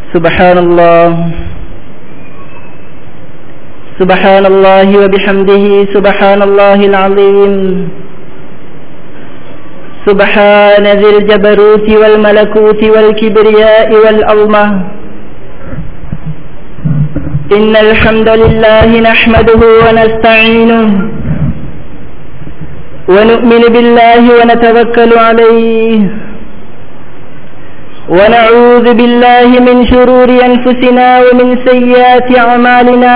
سبحان الله سبحان الله وبحمده سبحان الله العظيم سبحان ذي الجبروت والملكوت والكبرياء والعظمة إن الحمد لله نحمده ونستعينه ونؤمن بالله ونتوكل عليه ونعوذ بالله من شرور أنفسنا ومن سيئات أعمالنا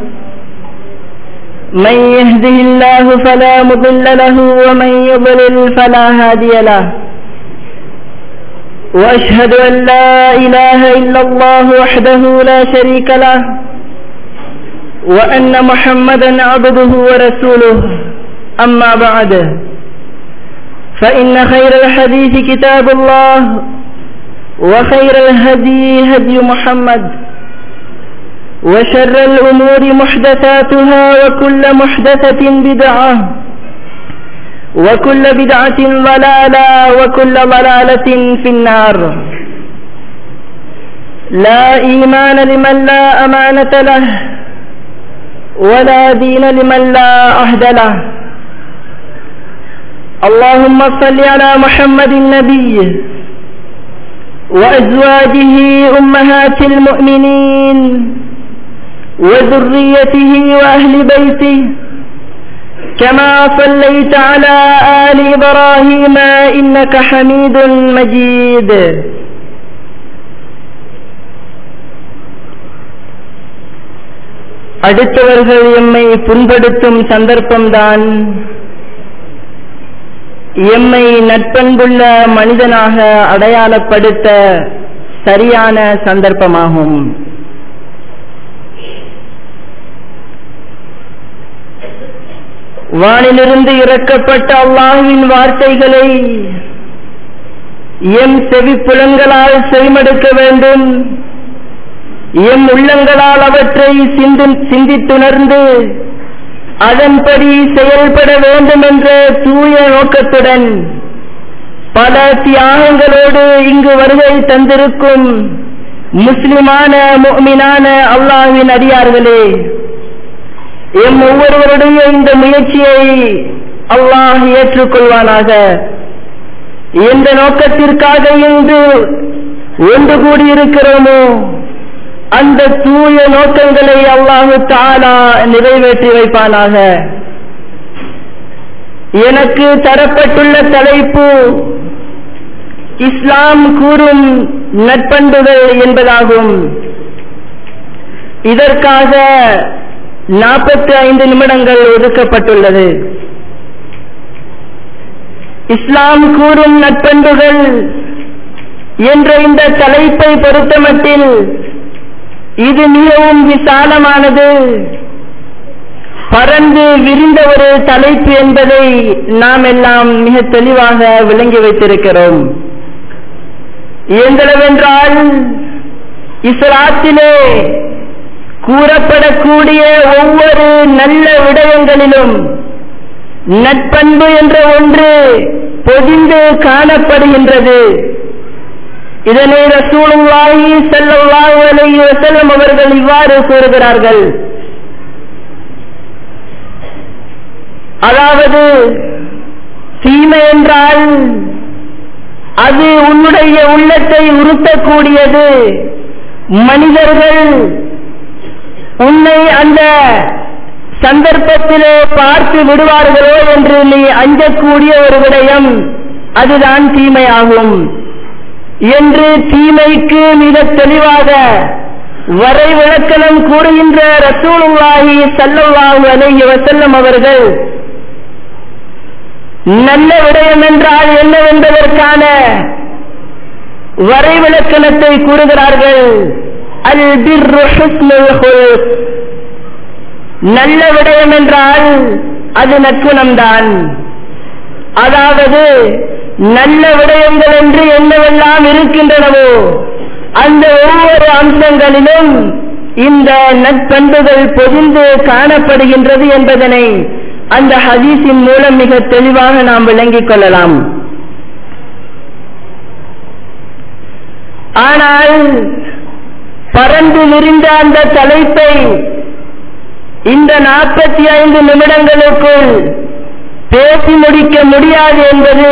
من يهده الله فلا مضل له ومن يضلل فلا هادي له وأشهد أن لا إله إلا الله وحده لا شريك له وأن محمدا عبده ورسوله أما بعد فإن خير الحديث كتاب الله وخير الهدي هدي محمد وشر الأمور محدثاتها وكل محدثة بدعة وكل بدعة ضلالة وكل ضلالة في النار لا إيمان لمن لا أمانة له ولا دين لمن لا عهد له اللهم صل على محمد النبي وأزواجه أمهات المؤمنين وذريته وأهل بيته كما صليت على آل إبراهيم إنك حميد مجيد அடுத்தவர்கள் எம்மை புண்படுத்தும் சந்தர்ப்பம்தான் எம்மை நட்பண்புள்ள மனிதனாக அடையாளப்படுத்த சரியான சந்தர்ப்பமாகும் வானிலிருந்து இறக்கப்பட்ட அல்லாஹுவின் வார்த்தைகளை எம் செவிப்புலன்களால் செவிமடுக்க வேண்டும் எம் உள்ளங்களால் அவற்றை சிந்து சிந்தித்துணர்ந்து அதன்படி செயல்பட வேண்டும் என்ற தூய நோக்கத்துடன் பல தியாகங்களோடு இங்கு வருகை தந்திருக்கும் முஸ்லிமான முக்மினான அல்லாஹின் அடியார்களே எம் ஒவ்வொருவருடைய இந்த முயற்சியை அல்லாஹ் ஏற்றுக்கொள்வானாக எந்த நோக்கத்திற்காக இன்று ஒன்று கூடியிருக்கிறோமோ அந்த தூய நோக்கங்களை அல்லாஹு தாலா நிறைவேற்றி வைப்பானாக எனக்கு தரப்பட்டுள்ள தலைப்பு இஸ்லாம் கூறும் நட்பண்புகள் என்பதாகும் இதற்காக நாற்பத்தி ஐந்து நிமிடங்கள் ஒதுக்கப்பட்டுள்ளது இஸ்லாம் கூறும் நட்பண்புகள் என்ற இந்த தலைப்பை பொறுத்தமட்டில் இது மிகவும் விசாலமானது பறந்து விரிந்த ஒரு தலைப்பு என்பதை நாம் எல்லாம் மிக தெளிவாக விளங்கி வைத்திருக்கிறோம் எந்தளவென்றால் இஸ்லாத்திலே கூறப்படக்கூடிய ஒவ்வொரு நல்ல விடயங்களிலும் நட்பண்பு என்ற ஒன்று பொதிந்து காணப்படுகின்றது இதனை ரசூலுல்லாஹி ஸல்லல்லாஹு அலைஹி வஸல்லம் அவர்கள் இவ்வாறு கூறுகிறார்கள் அதாவது தீமை என்றால் அது உன்னுடைய உள்ளத்தை உறுத்தக்கூடியது மனிதர்கள் உன்னை அந்த சந்தர்ப்பத்திலே பார்த்து விடுவார்களோ என்று நீ அஞ்சக்கூடிய ஒரு விடயம் அதுதான் தீமையாகும் என்று தீமைக்கு மிக தெளிவாக வரை விளக்கணம் கூறுகின்ற ரசூலுல்லாஹி சல்லல்லாஹு அலைஹி வஸல்லம் அவர்கள் நல்ல விடயம் என்றால் என்னவென்பதற்கான வரை விளக்கணத்தை கூறுகிறார்கள் அல் பிர்ரு ஹுஸ்னுல் ஹுல்க் நல்ல விடயம் என்றால் அது நற்குணம்தான் அதாவது நல்ல விடயங்கள் என்று என்னவெல்லாம் இருக்கின்றனவோ அந்த ஒவ்வொரு அம்சங்களிலும் இந்த நற்பண்புகள் பொதிந்து காணப்படுகின்றது என்பதனை அந்த ஹதீஸின் மூலம் மிக தெளிவாக நாம் விளங்கிக் கொள்ளலாம் ஆனால் பறந்து விரிந்த அந்த தலைப்பை இந்த நாற்பத்தி ஐந்து நிமிடங்களுக்குள் பேசி முடிக்க முடியாது என்பது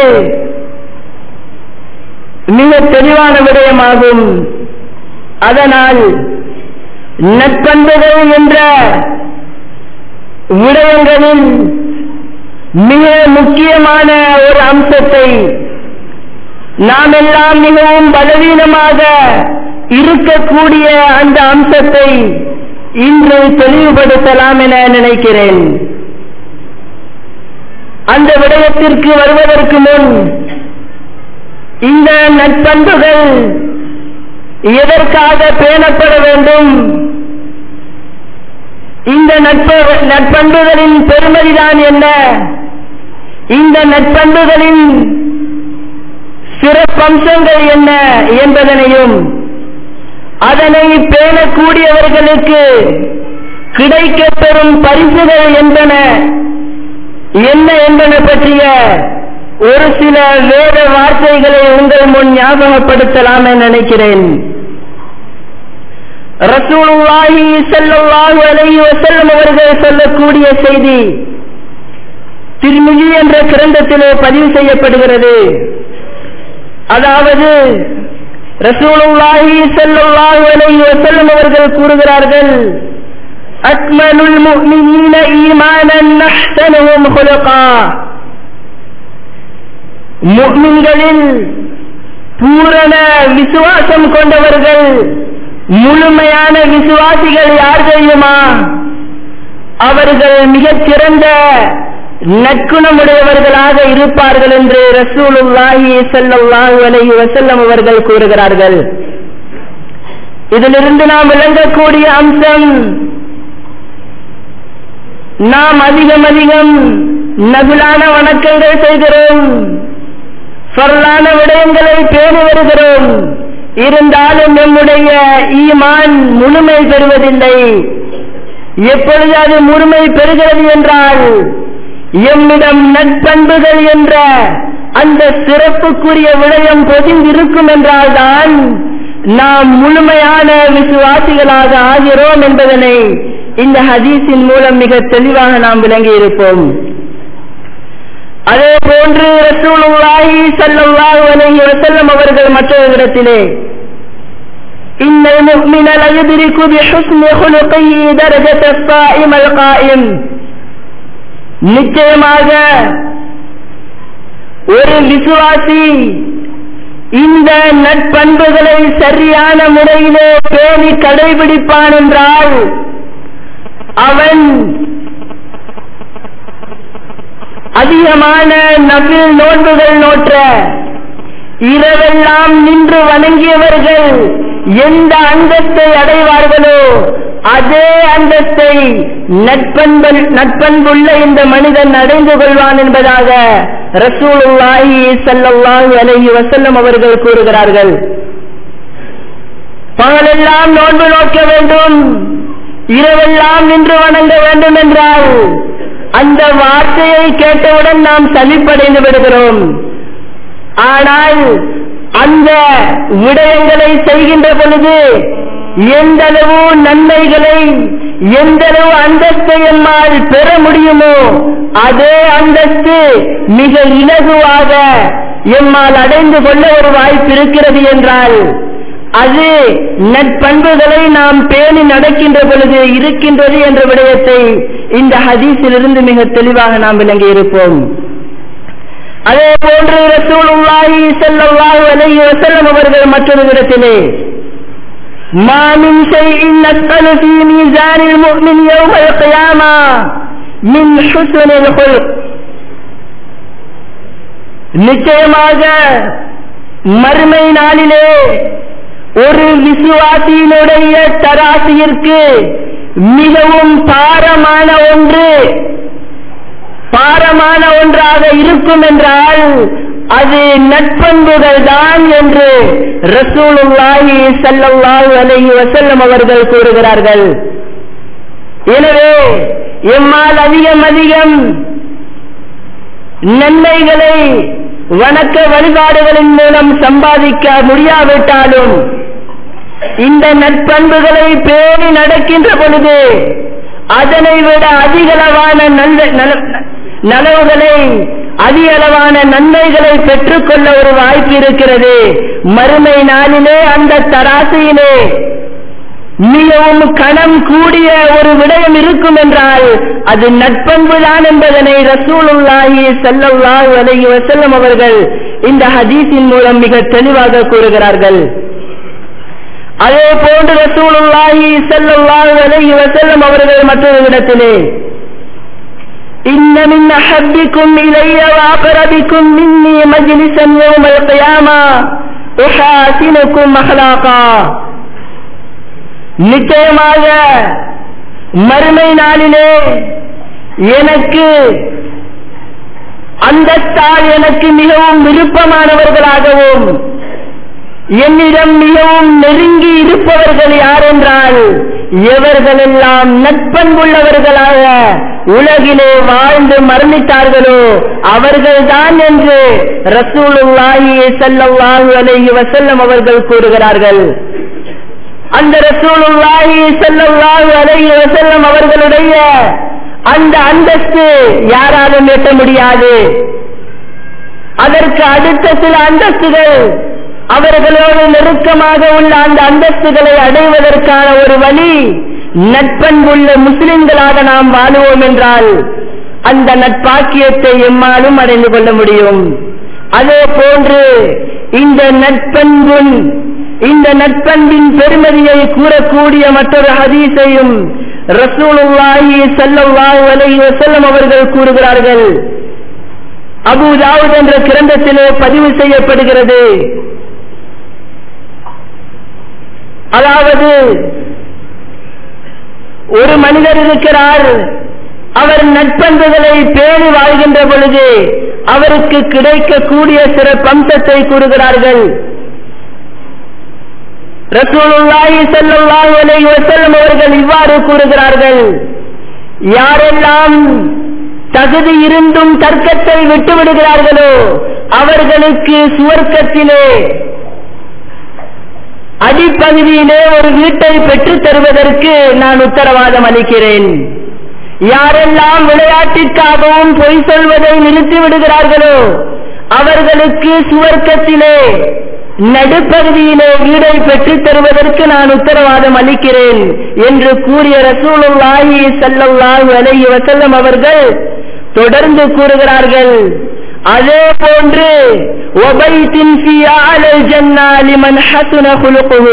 மிக தெளிவான விடயமாகும் அதனால் நட்பண்புகள் என்ற விடயங்களில் மிக முக்கியமான ஒரு அம்சத்தை நாம் எல்லாம் மிகவும் பலவீனமாக இருக்கக்கூடிய அந்த அம்சத்தை இன்று தெளிவுபடுத்தலாம் என நினைக்கிறேன் அந்த விடயத்திற்கு வருவதற்கு முன் இந்த நட்பண்புகள் எதற்காக பேணப்பட வேண்டும் இந்த நட்பு நட்பண்புகளின் பெருமதிதான் என்ன இந்த நட்பண்புகளின் சிறப்பம்சங்கள் என்ன என்பதனையும் அதனை பேணக்கூடியவர்களுக்கு கிடைக்கப்பெறும் பரிசுகள் என்பன என்ன என்பன பற்றிய ஒரு சில வேத வார்த்தைகளை உங்கள் முன் ஞாபகப்படுத்தலாம் என நினைக்கிறேன் ரசூலுல்லாஹி ஸல்லல்லாஹு அலைஹி வஸல்லம் அவர்கள் சொல்லக்கூடிய செய்தி திருமிழி என்ற கிரந்தத்திலே பதிவு செய்யப்படுகிறது அதாவது ரசூலுல்லாஹி ஸல்லல்லாஹு அலைஹி வஸல்லம் அவர்கள் கூறுகிறார்கள் அக்மலுல் முஃமினீன ஈமானன் அஹ்ஸனுஹும் குலுகா முஃமின்களில் பூரண விசுவாசம் கொண்டவர்கள் முழுமையான விசுவாசிகள் யார் தெரியுமா அவர்கள் மிகச் சிறந்த நற்குணமுடையவர்களாக இருப்பார்கள் என்று ரசூலுல்லாஹி ஸல்லல்லாஹு அலைஹி வஸல்லம் அவர்கள் கூறுகிறார்கள் இதிலிருந்து நாம் விளங்கக்கூடிய அம்சம் நாம் அதிகம் அதிகம் நகுலான வணக்கங்கள் செய்கிறோம் சொல்லான விடயங்களை பேணி வருகிறோம் இருந்தாலும் நம்முடைய ஈமான் முழுமை பெறுவதில்லை எப்பொழுது அது முழுமை பெறுகிறது என்றால் எம்மிடம் நட்பண்புகள் என்ற அந்த சிறப்புக்குரிய விடயம் பொதிந்திருக்கும் என்றால்தான் நாம் முழுமையான விசுவாசிகளாக ஆகிறோம் என்பதனை இந்த ஹதீஸின் மூலம் மிக தெளிவாக நாம் விளங்கி இருப்போம் அதே போன்று ரசூலுல்லாஹி ஸல்லல்லாஹு அலைஹி வஸல்லம் அவர்கள் மற்றொரு இடத்திலே إن المؤمن لا يدرك بحسن خلقه درجة الصائم القائم நிச்சயமாக ஒரு விசுவாசி இந்த நட்பண்புகளை சரியான முறையிலே பேணி கடைபிடிப்பான் என்றால் அவன் அதிகமான நபில் நோன்புகள் நோற்ற இரவெல்லாம் நின்று வணங்கியவர்கள் எந்த அந்தஸ்தை அடைவார்களோ அதே அந்தஸ்தை நட்பண்பல் நட்பண்புள்ள இந்த மனிதன் அடைந்து கொள்வான் என்பதாக ரசூலுல்லாஹி ஸல்லல்லாஹு அலைஹி வஸல்லம் அவர்கள் கூறுகிறார்கள் பகலெல்லாம் நோன்பு நோக்க வேண்டும் இரவெல்லாம் நின்று வணங்க வேண்டும் என்றால் அந்த வார்த்தையை கேட்டவுடன் நாம் சலிப்படைந்து விடுகிறோம் ஆனால் அந்த விடயங்களை செய்கின்ற பொழுது எந்த அளவு நன்மைகளை எந்த அளவு அந்தஸ்தை எம்மால் பெற முடியுமோ அதே அந்தஸ்து மிக இலகுவாக எம்மால் அடைந்து கொள்ள ஒரு வாய்ப்பு இருக்கிறது என்றால் அது நட்பண்புகளை நாம் பேணி நடக்கின்ற பொழுது இருக்கின்றது என்ற விடயத்தை இந்த ஹதீஸிலிருந்து மிக தெளிவாக நாம் விளங்கி இருப்போம் அதே போன்று ரசூலுல்லாஹி ஸல்லல்லாஹு அலைஹி வஸல்லம் அவர்கள் மற்றொரு இடத்திலே ما من شيء نسأل في ميزان المؤمن يوم القيامة من حسن الخلق நிச்சயமாக மறுமை நாளிலே ஒரு விசுவாசியினுடைய தராசியிற்கு மிகவும் பாரமான ஒன்று பாரமான ஒன்றாக இருக்கும் என்றால் அது நட்பண்புகள் தான் என்று ரசூலுல்லாஹி ஸல்லல்லாஹு அலைஹி வஸல்லம் அவர்கள் கூறுகிறார்கள் எனவே எம்மால் அதிகம் அதிகம் நன்மைகளை வணக்க வழிபாடுகளின் மூலம் சம்பாதிக்க முடியாவிட்டாலும் இந்த நற்பண்புகளை பேணி நடக்கின்ற பொழுது அதனை விட அதிகளவான நல்ல நல- நலவுகளை அதிக அளவான நன்மைகளை பெற்றுக்கொள்ள ஒரு வாய்ப்பு இருக்கிறது மறுமை நாளிலே அந்த தராசையிலே மிகவும் கணம் கூடிய ஒரு விடயம் இருக்கும் என்றால் அது நட்பண்புதான் என்பதனை ரசூலுல்லாஹி ஸல்லல்லாஹு அலைஹி வஸல்லம் அவர்கள் இந்த ஹதீஸின் மூலம் மிக தெளிவாக கூறுகிறார்கள் அதே போன்று ரசூலுல்லாஹி ஸல்லல்லாஹு அலைஹி வஸல்லம் அவர்கள் மற்றொரு இடத்திலே إن من أحبكم إلي وأقربكم مني مجلسا يوم القيامة أحاسنكم أخلاقا நிச்சயமாக மறுமை நாளிலே எனக்கு அந்தத்தால் எனக்கு மிகவும் விருப்பமானவர்களாகவும் என்னிடம் மிகவும் நெருங்கி இருப்பவர்கள் யார் என்றால் எவர்களெல்லாம் நட்பண்புள்ளவர்களாக உலகிலே வாழ்ந்து மரணித்தார்களோ அவர்கள்தான் என்று ரசூலுல்லாஹி ஸல்லல்லாஹு அலைஹி வஸல்லம் அவர்கள் கூறுகிறார்கள் அந்த ரசூலுல்லாஹி ஸல்லல்லாஹு அலைஹி வஸல்லம் அவர்களுடைய அந்த அந்தஸ்து யாராலும் எட்ட முடியாது அதற்கு அடுத்த சில அந்தஸ்துகள் அவர்களோடு நெருக்கமாக உள்ள அந்த அந்தஸ்துகளை அடைவதற்கான ஒரு வழி நட்பண்புள்ள முஸ்லிம்களாக நாம் வாழுவோம் என்றால் அந்த நட்பாக்கியத்தை எம்மாலும் அடைந்து கொள்ள முடியும் அதே போன்று இந்த நட்பண்புன் இந்த நட்பண்பின் பெருமதியை கூறக்கூடிய மற்றொரு ஹதீஸையும் ரசூலுல்லாஹி ஸல்லல்லாஹு அலைஹி வஸல்லம் அவர்கள் கூறுகிறார்கள் அபூ தாவூத் என்ற கிரந்தத்திலே பதிவு செய்யப்படுகிறது அதாவது ஒரு மனிதர் இருக்கிறார் அவர் நட்பண்புகளை பேணி வாழ்கின்ற பொழுது அவருக்கு கிடைக்கக்கூடிய சிறப்பம்சத்தை கூறுகிறார்கள் ரசூலுல்லாஹி ஸல்லல்லாஹு அலைஹி வஸல்லம் அவர்கள் இவ்வாறு கூறுகிறார்கள் யாரெல்லாம் தகுதி இருந்தும் தர்க்கத்தை விட்டு விடுகிறார்களோ அவர்களுக்கு சுவர்க்கத்திலே அடிப்பகுதியிலே ஒரு வீட்டை பெற்றுத் தருவதற்கு நான் உத்தரவாதம் அளிக்கிறேன் யாரெல்லாம் விளையாட்டிற்காகவும் பொய் சொல்வதை நிறுத்தி விடுகிறார்களோ அவர்களுக்கு சுவர்க்கத்திலே நடுப்பகுதியிலே வீடை பெற்றுத் தருவதற்கு நான் உத்தரவாதம் அளிக்கிறேன் என்று கூறிய ரசூலுல்லாஹி ஸல்லல்லாஹு அலைஹி வஸல்லம் அவர்கள் தொடர்ந்து கூறுகிறார்கள் அதே போன்று ஒபைத்தின் ஃபி ஆலல் ஜன்னா லிமன் ஹஸன குலுகுஹு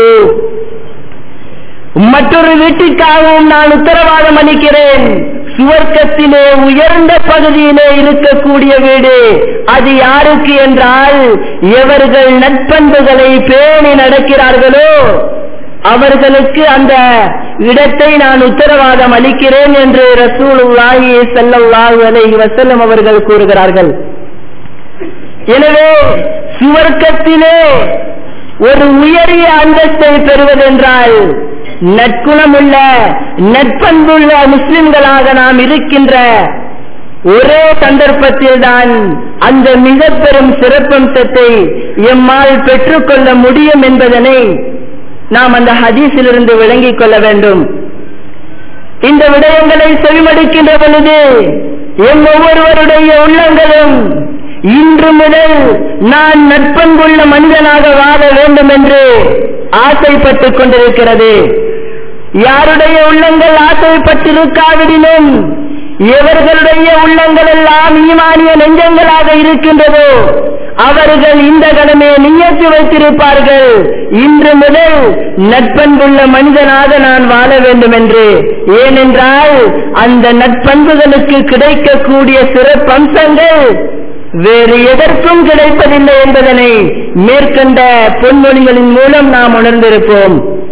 மற்றொரு வீட்டிற்காகவும் நான் உத்தரவாதம் அளிக்கிறேன் சுவர்க்கத்திலே உயர்ந்த பகுதியிலே இருக்கக்கூடிய வீடு அது யாருக்கு என்றால் எவர்கள் நட்பண்புகளை பேணி நடக்கிறார்களோ அவர்களுக்கு அந்த இடத்தை நான் உத்தரவாதம் அளிக்கிறேன் என்று ரசூலுல்லாஹி ஸல்லல்லாஹு அலைஹி வஸல்லம் அவர்கள் கூறுகிறார்கள் எனவே சுவர்க்கத்திலே ஒரு உயரிய அந்தஸ்தை பெறுவதென்றால் நற்குணமுள்ள நட்பண்புள்ள முஸ்லிம்களாக நாம் இருக்கின்ற ஒரே சந்தர்ப்பத்தில் தான் அந்த மிக பெரும் சிறப்பம்சத்தை எம்மால் பெற்றுக்கொள்ள முடியும் என்பதனை நாம் அந்த ஹதீஸிலிருந்து விளங்கிக் கொள்ள வேண்டும் இந்த விடயங்களை செவிமடுக்கின்ற பொழுது எம் ஒவ்வொருவருடைய உள்ளங்களும் இன்று முதல் நான் நட்பண்புள்ள மனிதனாக வாழ வேண்டும் என்று ஆசைப்பட்டுக் கொண்டிருக்கிறது யாருடைய உள்ளங்கள் ஆசைப்பட்டிருக்காவிடினும் எவர்களுடைய உள்ளங்கள் எல்லாம் ஈமானிய நெஞ்சங்களாக இருக்கின்றதோ அவர்கள் இந்த கடமை நியத்து வைத்திருப்பார்கள் இன்று முதல் நட்பண்புள்ள மனிதனாக நான் வாழ வேண்டும் என்று ஏனென்றால் அந்த நட்பண்புகளுக்கு கிடைக்கக்கூடிய சிறப்பம்சங்கள் வேறு எதற்கும் கிடைப்பதில்லை என்பதனை மேற்கண்ட பொன்மொழிகளின் மூலம் நாம் உணர்ந்திருப்போம்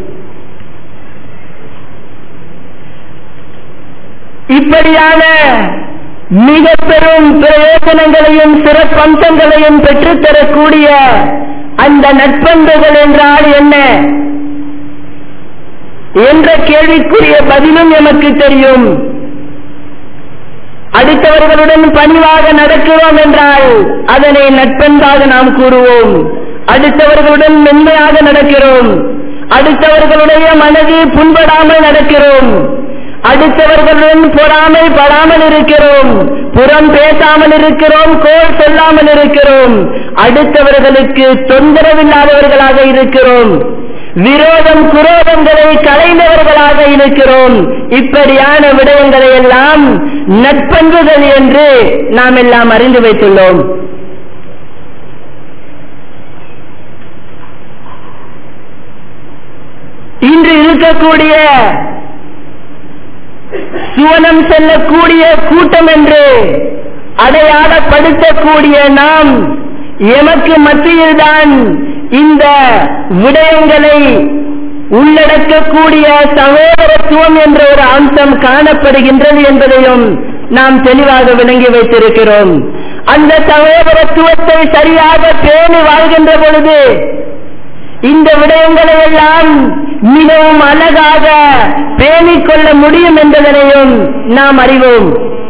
இப்படியான மிக பெரும் பிரயோஜனங்களையும் சிறப்பம்சங்களையும் பெற்றுத்தரக்கூடிய அந்த நட்பண்புகள் என்றால் என்ன என்ற கேள்விக்குரிய பதிலும் எமக்கு தெரியும் அடுத்தவர்களுடன் பணிவாக நடக்கிறோம் என்றால் அதனை நட்பண்பாக நாம் கூறுவோம் அடுத்தவர்களுடன் மென்மையாக நடக்கிறோம் அடுத்தவர்களுடைய மனது புண்படாமல் நடக்கிறோம் அடுத்தவர்களுடன் பொறாமை படாமல் இருக்கிறோம் புறம் பேசாமல் இருக்கிறோம் கோல் சொல்லாமல் இருக்கிறோம் அடுத்தவர்களுக்கு தொந்தரவில்லாதவர்களாக இருக்கிறோம் விரோதம் குரோதங்களை களைந்தவர்களாக இருக்கிறோம் இப்படியான விடயங்களை எல்லாம் நட்பண்புகள் என்று நாம் எல்லாம் அறிந்து வைத்துள்ளோம் இன்று இருக்கக்கூடிய சுவனம் செல்லக்கூடிய கூட்டம் என்று அடையாளப்படுத்தக்கூடிய நாம் எமக்கு மத்தியில்தான் இந்த விடயங்களை உள்ளடக்கக்கூடிய சகோதரத்துவம் என்ற ஒரு அம்சம் காணப்படுகின்றது என்பதையும் நாம் தெளிவாக விளங்கி வைத்திருக்கிறோம் அந்த சகோதரத்துவத்தை சரியாக பேணி வாழ்கின்ற பொழுது இந்த விடயங்களை எல்லாம் மிகவும் அழகாக பேணிக் கொள்ள முடியும் என்பதனையும் நாம் அறிவோம்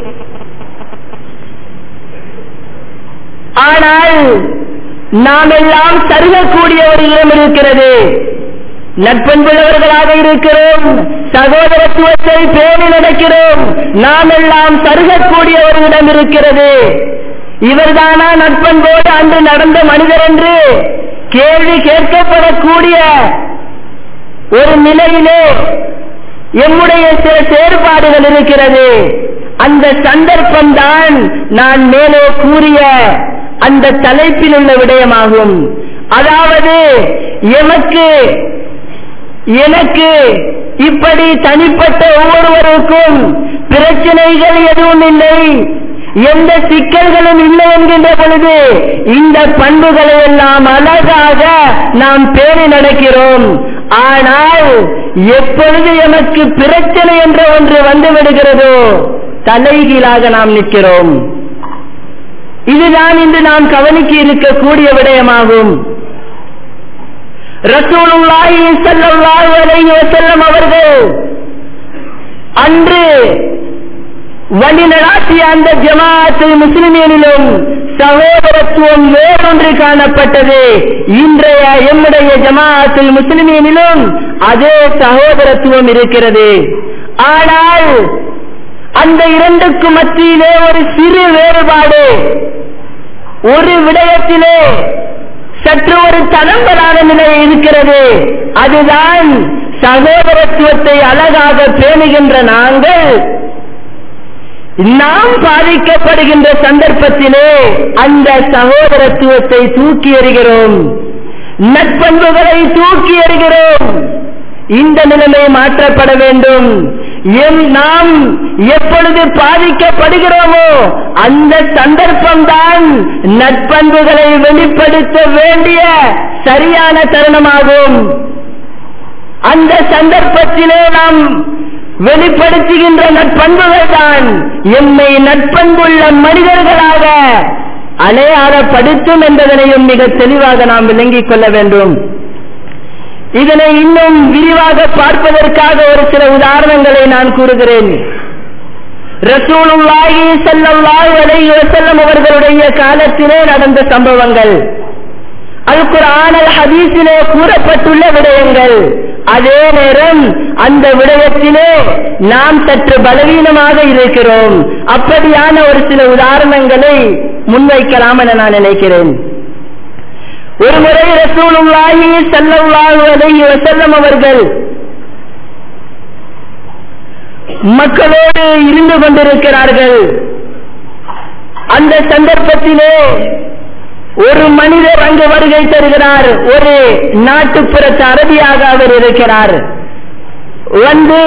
ஆனால் நாம் எல்லாம் சருகக்கூடிய ஒரு இடம் இருக்கிறது நட்பண்புள்ளவர்களாக இருக்கிறோம் சகோதரத்துவத்தை பேணி நடக்கிறோம் நாம் எல்லாம் சருகக்கூடிய ஒரு இடம் இருக்கிறது இவர்தானா நட்பண்போடு அன்று நடந்த மனிதர் என்று கேள்வி கேட்கப்படக்கூடிய ஒரு நிலையிலே எம்முடைய சில செயற்பாடுகள் இருக்கிறது அந்த சந்தர்ப்பம் தான் நான் மேலே கூறிய அந்த தலைப்பில் உள்ள விடயமாகும் அதாவது எமக்கு எனக்கு இப்படி தனிப்பட்ட ஒவ்வொருவருக்கும் பிரச்சனைகள் எதுவும் இல்லை எந்த சிக்கல்களும் இல்லை என்கின்ற பொழுது இந்த பண்புகளை எல்லாம் அழகாக நாம் பேணி நடக்கிறோம் ஆனால் எப்பொழுது எமக்கு பிரச்சனை என்ற ஒன்று வந்து விடுகிறதோ தலைகீழாக நாம் நிற்கிறோம் இதுதான் இன்று நாம் கவனிக்க இருக்கக்கூடிய விடயமாகும் ரசூலுல்லாஹி ஸல்லல்லாஹு அலைஹி வஸல்லம் அவர்கள் அன்று வழிநடாத்திய அந்த ஜமாஅத்தில் முஸ்லிமீனிலும் சகோதரத்துவம் வேறொன்று காணப்பட்டது இன்றைய எம்முடைய ஜமாஅத்தில் முஸ்லிமீனிலும் அதே சகோதரத்துவம் இருக்கிறது ஆனால் அந்த இரண்டுக்கு மத்தியிலே ஒரு சிறு வேறுபாடு ஒரு விடயத்திலே சற்று ஒரு தளம்பலான நிலை இருக்கிறது அதுதான் சகோதரத்துவத்தை அழகாக பேணுகின்ற நாங்கள் நாம் பாதிக்கப்படுகின்ற சந்தர்ப்பத்திலே அந்த சகோதரத்துவத்தை தூக்கி எறிகிறோம் நட்பண்புகளை தூக்கி எறிகிறோம் இந்த நிலைமை மாற்றப்பட வேண்டும் எம் நாம் எப்பொழுது பாதிக்கப்படுகிறோமோ அந்த சந்தர்ப்பம்தான் நட்பண்புகளை வெளிப்படுத்த வேண்டிய சரியான தருணமாகும் அந்த சந்தர்ப்பத்திலே நாம் வெளிப்படுத்துகின்ற நட்பண்புகள் தான் எம்மை நட்பண்புள்ள மனிதர்களாக அடையாளப்படுத்தும் என்பதனையும் மிக தெளிவாக நாம் விளங்கிக் கொள்ள வேண்டும் இதனை இன்னும் விரிவாக பார்ப்பதற்காக ஒரு சில உதாரணங்களை நான் கூறுகிறேன் ரசூலுல்லாஹி ஸல்லல்லாஹு அலைஹி வஸல்லம் அவர்களுடைய காலத்திலே நடந்த சம்பவங்கள் அல் குர்ஆன் அல் ஹதீஸிலே கூறப்பட்டுள்ள விடயங்கள் அதே நேரம் அந்த விடயத்திலே நாம் சற்று பலவீனமாக இருக்கிறோம் அப்படியான ஒரு சில உதாரணங்களை முன்வைக்கலாம் என நான் நினைக்கிறேன் ஒரு முறை ரசூலுல்லாஹி ஸல்லல்லாஹு அலைஹி வஸல்லம் அவர்கள் மக்களோடு இருந்து கொண்டிருக்கிறார்கள் அந்த சந்தர்ப்பத்திலே ஒரு மனிதர் அங்கு வருகை தருகிறார் ஒரு நாட்டுப்புறத்து அரபியாக அவர் இருக்கிறார் வந்து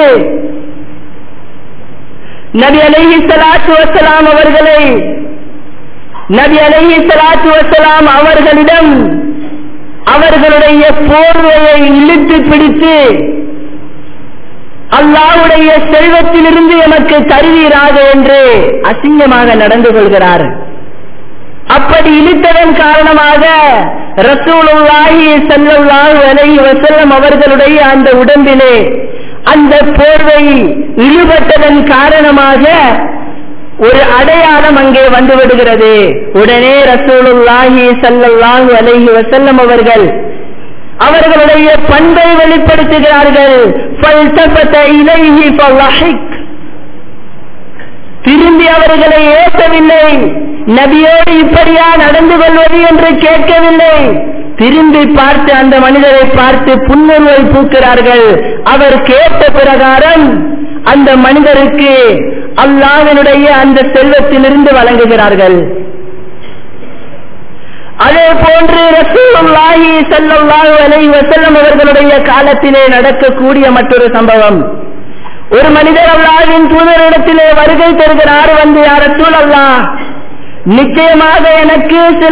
நபி அலைஹி ஸலாத்து வஸலாம் அவர்களை நபி அலைஹி ஸலாத்து வஸலாம் அவர்களிடம் அவர்களுடைய போர்வையை இழுத்து பிடித்து அல்லாவுடைய செல்வத்திலிருந்து எமக்கு தருவீராக என்று அசிங்கமாக நடந்து கொள்கிறார் அப்படி இழுத்ததன் காரணமாக ரசூலுல்லாஹி ஸல்லல்லாஹு அலைஹி வஸல்லம் அவர்களுடைய அந்த உடம்பிலே அந்த போர்வை இழுபட்டதன் காரணமாக ஒரு அடையாளம் அங்கே வந்து விடுகிறது உடனே ரசூலுல்லாஹி ஸல்லல்லாஹு அலைஹி வஸல்லம் அவர்கள் அவர்களுடைய பண்பை வெளிப்படுத்துகிறார்கள் فَالْتَفَتَ إِلَيْهِ فَضَحِكَ திரும்பி அவர்களை ஏற்கவில்லை நபியோடு இப்படியா நடந்து கொள்வது என்று கேட்கவில்லை திரும்பி பார்த்து அந்த மனிதரை பார்த்து புன்முறுவல் பூக்கிறார்கள் அவர் கேட்ட பிரகாரம் அந்த மனிதருக்கு அல்லாஹ்வினுடைய அந்த செல்வத்திலிருந்து வழங்குகிறார்கள் அதே போன்று ரசூலுல்லாஹி ஸல்லல்லாஹு அலைஹி வஸல்லம் அவர்களுடைய காலத்திலே நடக்கக்கூடிய மற்றொரு சம்பவம் ஒரு மனிதர் அல்லாஹ்வின் தூதரிடத்திலே வருகை தருகிறார் வந்து யார் ரசூல் அல்லாஹ் நிச்சயமாக எனக்கு சில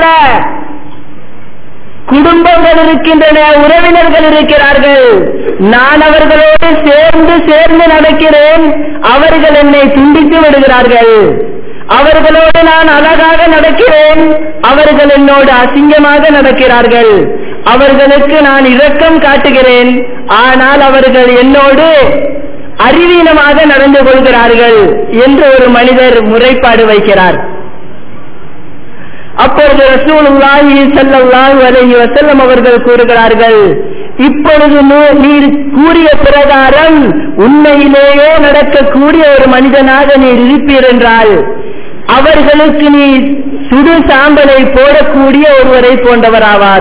குடும்பங்கள் இருக்கின்றன உறவினர்கள் இருக்கிறார்கள் நான் அவர்களோடு சேர்ந்து சேர்ந்து நடக்கிறேன் அவர்கள் என்னை துண்டித்து விடுகிறார்கள் அவர்களோடு நான் அழகாக நடக்கிறேன் அவர்கள் என்னோடு அசிங்கமாக நடக்கிறார்கள் அவர்களுக்கு நான் இரக்கம் காட்டுகிறேன் ஆனால் அவர்கள் என்னோடு அறிவீனமாக நடந்து கொள்கிறார்கள் என்று ஒரு மனிதர் முறைப்பாடு வைக்கிறார் அப்பொழுது ரசூலுல்லாஹி ஸல்லல்லாஹு அலைஹி வஸல்லம் அவர்கள் கூறுகிறார்கள் இப்பொழுது நீ- நீர் கூறிய பிரகாரம் உண்மையிலேயே நடக்கக்கூடிய ஒரு மனிதனாக நீர் இருப்பீர் என்றால் அவர்களுக்கு நீ சுடு சாம்பலை போடக்கூடிய ஒருவரை போன்றவராவார்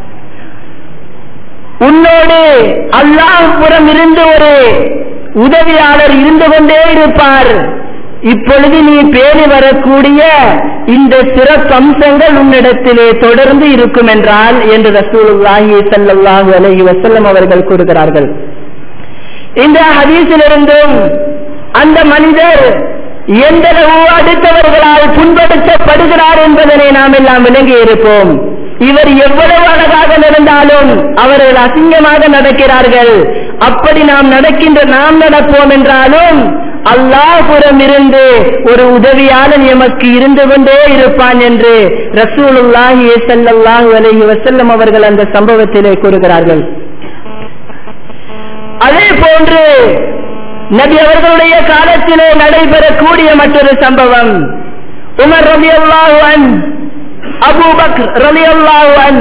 உன்னோடு அல்லாஹ் புறம் இருந்து ஒரு உதவியாளர் இருந்து கொண்டே இருப்பார் இப்பொழுது நீ பேணி வரக்கூடிய இந்த சிறப்பம்சங்கள் உன்னிடத்திலே தொடர்ந்து இருக்கும் என்றால் என்று ரசூலுல்லாஹி ஸல்லல்லாஹு அலைஹி வஸல்லம் அவர்கள் கூறுகிறார்கள் இந்த ஹதீஸிலிருந்தும் அந்த மனிதர் எந்தளவு அடுத்தவர்களால் புண்படுத்தப்படுகிறார் என்பதனை நாம் எல்லாம் விளங்கி இருப்போம் இவர் எவ்வளவு அழகாக நடந்தாலும் அவர்கள் அசிங்கமாக நடக்கிறார்கள் அப்படி நாம் நடக்கின்ற நாம் நடப்போம் என்றாலும் அல்லாஹுரம் இருந்து ஒரு உதவியாளன் எமக்கு இருந்து கொண்டே இருப்பான் என்று ரசூலுல்லாஹி ஸல்லல்லாஹு அலைஹி வஸல்லம் அவர்கள் அந்த சம்பவத்திலே கூறுகிறார்கள் அதே போன்று நபி அவர்களுடைய காலத்திலே நடைபெறக்கூடிய மற்றொரு சம்பவம் உமர் ரலியல்லாஹு அன் அபூபக்கர் ரலியல்லாஹு அன்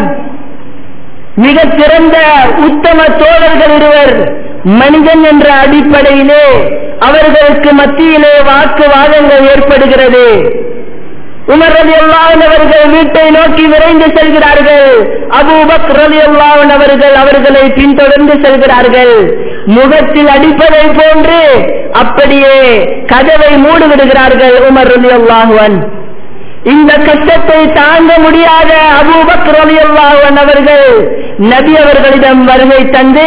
மிகச் சிறந்த உத்தம தோழர்கள் இருவர் மனிதன் என்ற அடிப்படையிலே அவர்களுக்கு மத்தியிலே வாக்குவாதங்கள் ஏற்படுகிறது உமர் ரதி அவர்கள் வீட்டை நோக்கி விரைந்து செல்கிறார்கள் அபூபக் ரதி அவர்கள் அவர்களை பின்தொடர்ந்து செல்கிறார்கள் முகத்தில் அடிப்பதை போன்று அப்படியே கதவை மூடி விடுகிறார்கள் உமர் ரதி அல்லாஹுவன் இந்த கஷ்டத்தை தாங்க முடியாத அபூபக் ரதி அவர்கள் நபி அவர்களிடம் வருகை தந்து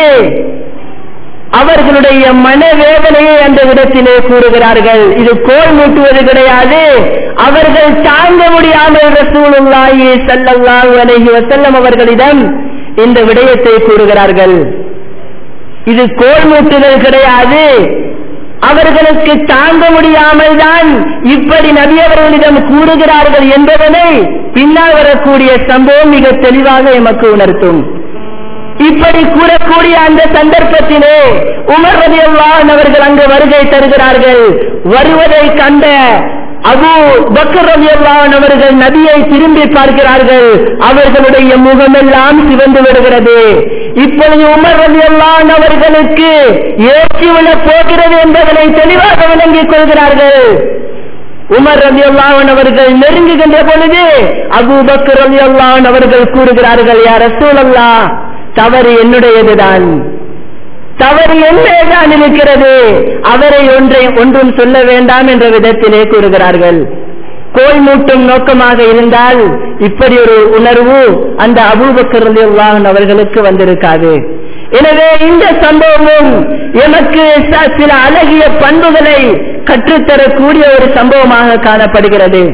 அவர்களுடைய மனவேதனையை அந்த இடத்திலே கூறுகிறார்கள் இது கோல் மூட்டுவது கிடையாது அவர்கள் தாங்க முடியாமல் ரசூலுல்லாஹி ஸல்லல்லாஹு அலைஹி வஸல்லம் அவர்களிடம் இந்த விடயத்தை கூறுகிறார்கள் இது கோல் மூட்டுதல் கிடையாது அவர்களுக்கு தாங்க முடியாமல் தான் இப்படி நபி அவர்களிடம் கூறுகிறார்கள் என்பதனை பின்னால் வரக்கூடிய சம்பவம் மிக தெளிவாக எமக்கு உணர்த்தும் இப்படி கூறக்கூடிய அந்த சந்தர்ப்பத்திலே உமர் ரலியல்லாஹு அவர்கள் அங்கு வருகை தருகிறார்கள் வருவதை கண்ட அபு பக்கர் ரலியல்லாஹு அவர்கள் நபியை திரும்பி பார்க்கிறார்கள் அவர்களுடைய முகமெல்லாம் சிவந்து விடுகிறது இப்பொழுது உமர் ரலியல்லாஹு அவர்களுக்கு ஏற்றி விழப் போகிறது என்பதனை தெளிவாக விளங்கிக் கொள்கிறார்கள் உமர் ரவி அவர்கள் நெருங்குகின்ற பொழுது அபு பக்கர் ரவி அவர்கள் கூறுகிறார்கள் யார் ரசூலல்லா தவறு என்னுடையதுதான் தவறு என்னதான் இருக்கிறது அவரை ஒன்றை ஒன்றும் சொல்ல வேண்டாம் என்ற விதத்திலே கூறுகிறார்கள் கோல் மூட்டும் நோக்கமாக இருந்தால் இப்படி ஒரு உணர்வு அந்த அபூபக்கர் ரலியல்லாஹு அவர்களுக்கு வந்திருக்காது எனவே இந்த சம்பவமும் எமக்கு ச- சில அழகிய பண்புகளை கற்றுத்தரக்கூடிய ஒரு சம்பவமாக காணப்படுகிறது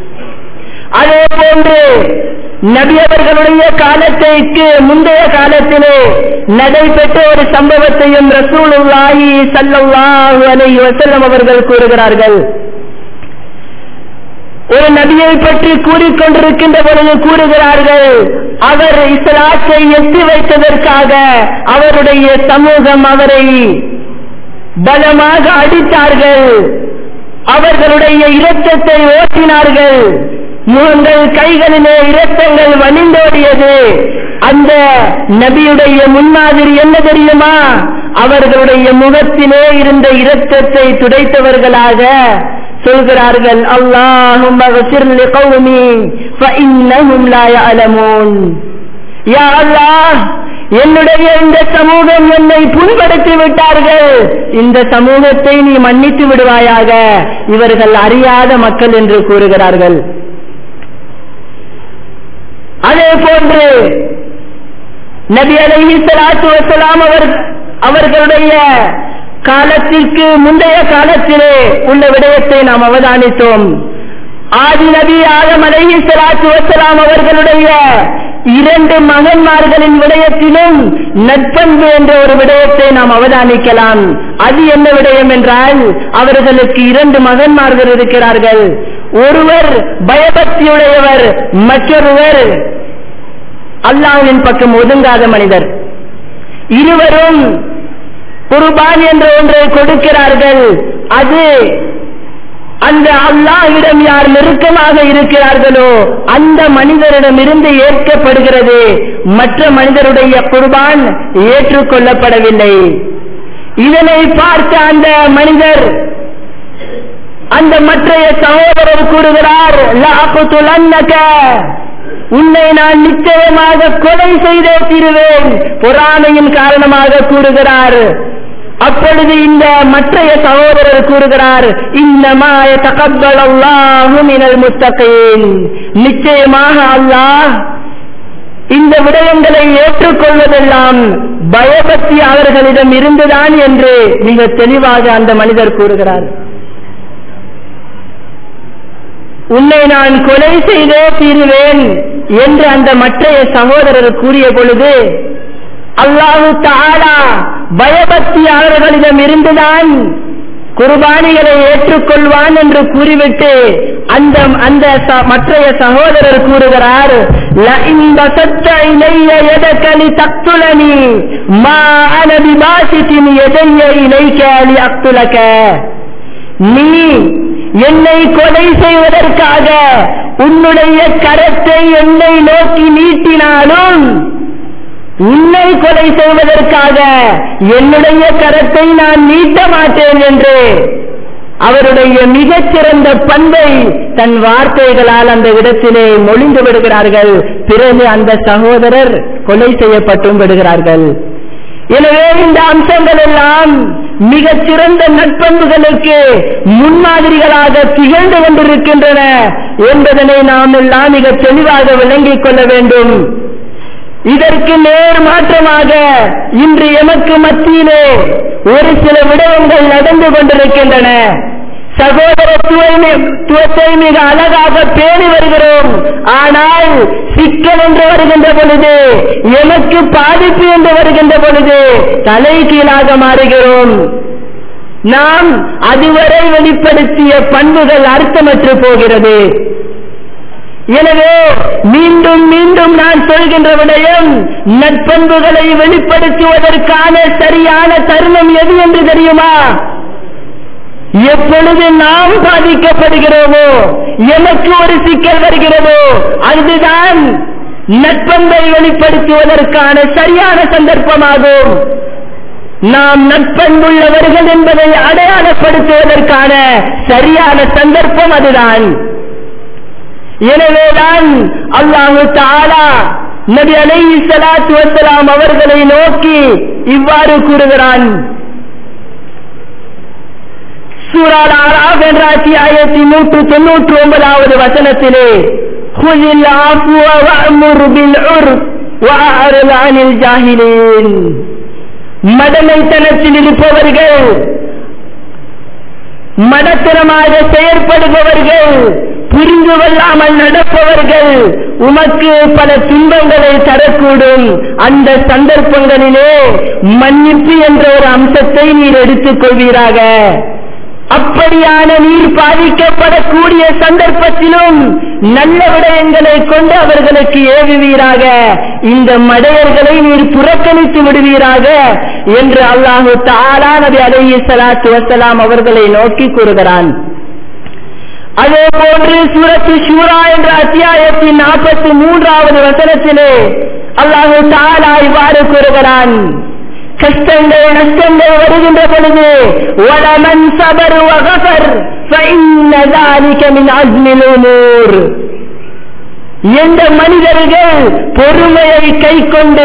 அதே போன்று நபி அவர்களுடைய காலத்திற்கு முந்தைய காலத்திலே நடைபெற்ற ஒரு சம்பவத்தையும் ரசூலுல்லாஹி ஸல்லல்லாஹு அலைஹி வஸல்லம் அவர்கள் கூறுகிறார்கள் ஒரு நபியை பற்றி கூறிக்கொண்டிருக்கின்ற பொழுது கூறுகிறார்கள் அவர் இஸ்லாத்தை எத்தி வைத்ததற்காக அவருடைய சமூகம் அவரை பலமாக அடித்தார்கள் அவர்களுடைய இரத்தத்தை ஓட்டினார்கள் முகங்கள் கைகளிலே இரத்தங்கள் வழிந்தோடியது அந்த நபியுடைய முன்மாதிரி என்ன தெரியுமா அவர்களுடைய முகத்திலே இருந்த இரத்தத்தை துடைத்தவர்களாக சொல்கிறார்கள் அல்லாஹும் யா அல்லாஹ் என்னுடைய இந்த சமூகம் என்னை புண்படுத்தி விட்டார்கள் இந்த சமூகத்தை நீ மன்னித்து விடுவாயாக இவர்கள் அறியாத மக்கள் என்று கூறுகிறார்கள் அதே போன்று நபி அலைஹி ஸலாத்து வஸலாம் அவர் அவர்களுடைய காலத்திற்கு முந்தைய காலத்திலே உள்ள விடயத்தை நாம் அவதானித்தோம் ஆதி நபி ஆதம் அலைஹி ஸலாத்து வஸலாம் அவர்களுடைய இரண்டு மகன்மார்களின் விடயத்திலும் நட்பண்பு என்ற ஒரு விடயத்தை நாம் அவதானிக்கலாம் அது என்ன விடயம் என்றால் அவர்களுக்கு இரண்டு மகன்மார்கள் இருக்கிறார்கள் ஒருவர் பயபக்தியுடையவர் மற்றொருவர் அல்லாஹ்வின் பக்கம் ஒதுங்காத மனிதர் இருவரும் குர்பான் என்ற ஒன்றை கொடுக்கிறார்கள் அது அந்த அல்லாஹ்விடம் யார் நெருக்கமாக இருக்கிறார்களோ அந்த மனிதரிடமிருந்து ஏற்கப்படுகிறது மற்ற மனிதருடைய குர்பான் ஏற்றுக்கொள்ளப்படவில்லை இதனை பார்த்த அந்த மனிதர் அந்த மற்றைய சகோதரர் கூறுகிறார் "லஅக்துலன்னக." உன்னை நான் நிச்சயமாக கொலை செய்தே தீருவேன் பொறாமையின் காரணமாக கூறுகிறார் அப்பொழுது இந்த மற்றைய சகோதரர் கூறுகிறார் இன்னமாய தகப்பல் அல்லாஹு மினல் முத்தகையின் நிச்சயமாக அல்லாஹ் இந்த விடயங்களை ஏற்றுக்கொள்வதெல்லாம் பயபக்தி அவர்களிடம் இருந்துதான் என்று மிக தெளிவாக அந்த மனிதர் கூறுகிறார் உன்னை நான் கொலை செய்தே தீருவேன் என்று அந்த மற்றைய சகோதரர் கூறிய பொழுது அல்லாஹு தாலா பயபக்தி அவர்களிடம் இருந்துதான் குர்பானிகளை ஏற்றுக்கொள்வான் என்று கூறிவிட்டு அந்த அந்த ச- மற்றைய சகோதரர் கூறுகிறார் "லஇன் பசத்த இலைய யதக லிதக்துலனி, மா அன பிபாசித்தின் யதைய இலைக்க லிஅக்துலக." நீ என்னை கொலை செய்வதற்காக உன்னுடைய கரத்தை என்னை நோக்கி நீட்டினாலும் உன்னை கொலை செய்வதற்காக என்னுடைய கரத்தை நான் நீட்ட மாட்டேன் என்று அவருடைய மிகச்சிறந்த பண்பை தன் வார்த்தைகளால் அந்த இடத்திலே மொழிந்து விடுகிறார்கள் பிறகு அந்த சகோதரர் கொலை செய்யப்பட்டும் விடுகிறார்கள் எனவே இந்த அம்சங்கள் எல்லாம் மிகச் சிறந்த நட்பண்புகளுக்கு முன்மாதிரிகளாக திகழ்ந்து கொண்டிருக்கின்றன என்பதனை நாம் எல்லாம் மிக தெளிவாக விளங்கிக் கொள்ள வேண்டும் இதற்கு நேர் மாற்றமாக இன்று எமக்கு மத்தியிலே ஒரு சில விடயங்கள் நடந்து கொண்டிருக்கின்றன சகோதரத்துவத்தை மிக அழகாக பேணி வருகிறோம் ஆனால் சிக்கல் என்று வருகின்ற பொழுது எமக்கு பாதிப்பு என்று வருகின்ற பொழுது தலை கீழாக மாறுகிறோம் நாம் அதுவரை வெளிப்படுத்திய பண்புகள் அர்த்தமற்று போகிறது எனவே மீண்டும் மீண்டும் நான் சொல்கின்ற விடயம் நட்பண்புகளை வெளிப்படுத்துவதற்கான சரியான தருணம் எது என்று தெரியுமா எப்பொழுது நாம் பாதிக்கப்படுகிறோமோ எனக்கு ஒரு சிக்கல் வருகிறதோ அதுதான் நட்பண்பை வெளிப்படுத்துவதற்கான சரியான சந்தர்ப்பமாகும் நாம் நட்பண்புள்ளவர்கள் என்பதை அடையாளப்படுத்துவதற்கான சரியான சந்தர்ப்பம் அதுதான் எனவேதான் அல்லாஹு தாலா நபி அலைஹி ஸலாத்து வஸலாம் அவர்களை நோக்கி இவ்வாறு கூறுகிறான் சூரால் ஆறாம் என்ற அத்தியாயத்தின் நூற்று தொன்னூற்று ஒன்பதாவது வசனத்திலே خذ العفو وأمر بالعرف وأعرض عن الجاهلين மடமைத்தனத்தில் இருப்பவர்கள் மடத்தனமாக செயற்படுபவர்கள் புரிந்து கொள்ளாமல் நடப்பவர்கள் உமக்கு பல துன்பங்களை தரக்கூடும் அந்த சந்தர்ப்பங்களிலே மன்னிப்பு என்ற ஒரு அம்சத்தை நீர் எடுத்துக் கொள்வீராக அப்படியான நீர் பாதிக்கப்படக்கூடிய சந்தர்ப்பத்திலும் நல்ல விடயங்களை கொண்டு அவர்களுக்கு ஏவுவீராக இந்த மடையர்களை நீர் புறக்கணித்து விடுவீராக என்று அல்லாஹு தாலா நபி அலைஹி ஸலாத்து வஸலாம் அவர்களை நோக்கி கூறுகிறான் அதே போன்று சூரத்து ஷூரா என்ற அத்தியாயத்தின் நாற்பத்தி மூன்றாவது வசனத்திலே அல்லாஹு தாலா இவ்வாறு கூறுகிறான் கஷ்டங்கள் நஷ்டங்கள் வருகின்ற பொழுது வலமன் சபர் வகஃபர் فإن ذلك من عزم الأمور எந்த மனிதர்கள் பொறுமையை கை கொண்டு